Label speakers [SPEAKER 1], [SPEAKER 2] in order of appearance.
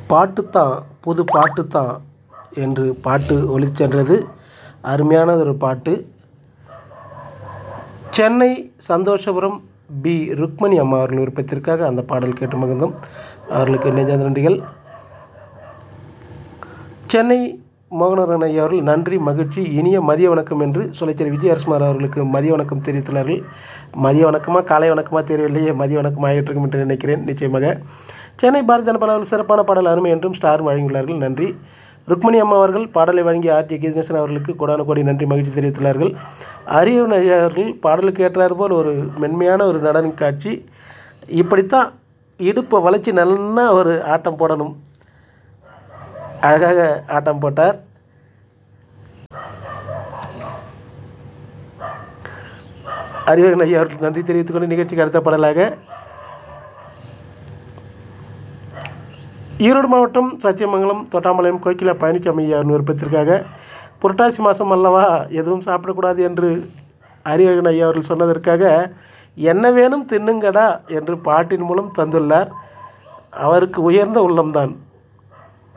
[SPEAKER 1] பாட்டுத்தான் புது பாட்டுத்தான் என்று பாட்டு ஒலிச்சென்றது அருமையான ஒரு பாட்டு சென்னை சந்தோஷபுரம் பி ருக்மணி அம்மா அவர்கள் விருப்பத்திற்காக அந்த பாடல் கேட்டு மகிழ்ந்தோம் அவர்களுக்கு நெஞ்சார்ந்த நன்றிகள் சென்னை மோகனரன் ஐயா அவர்கள் நன்றி மகிழ்ச்சி இனிய மதிய வணக்கம் என்று சொல்லிச்சேரி விஜயரசுமார் அவர்களுக்கு மதிய வணக்கம் தெரிவித்துள்ளார்கள் மதிய வணக்கமாக காலை வணக்கமாக தெரியவில்லையே மதிய வணக்கம் ஆகிட்டிருக்கும் என்று நினைக்கிறேன் நிச்சயமாக சென்னை பாரதிய ஜனதா அவர்கள் சிறப்பான பாடல் அருமை என்றும் ஸ்டார் வழங்கியுள்ளார்கள் நன்றி ருக்மணி அம்மா அவர்கள் பாடலை வழங்கிய ஆர்டி கீதநேசன் அவர்களுக்கு கோடான கோடி நன்றி மகிழ்ச்சி தெரிவித்துள்ளார்கள் அரியவன் ஐயா அவர்கள் பாடலுக்கு ஏற்றார் போல் ஒரு மென்மையான ஒரு நடன காட்சி இப்படித்தான் இடுப்பை வளைச்சி நல்லா ஒரு ஆட்டம் போடணும் அழகாக ஆட்டம் போட்டார் அறிவகன் ஐயா அவர்களுக்கு நன்றி தெரிவித்துக் கொண்டு நிகழ்ச்சிக்கு அடுத்த பாடலாக ஈரோடு மாவட்டம் சத்தியமங்கலம் தொட்டாம்பாளையம் கோகிலா பழனிசாமி ஐயா விருப்பத்திற்காக புரட்டாசி மாதம் அல்லவா எதுவும் சாப்பிடக்கூடாது என்று அறிவகன் ஐயா அவர்கள் சொன்னதற்காக என்ன வேணும் தின்னுங்கடா என்று பாட்டின் மூலம் தந்துள்ளார் அவருக்கு உயர்ந்த உள்ளம்தான்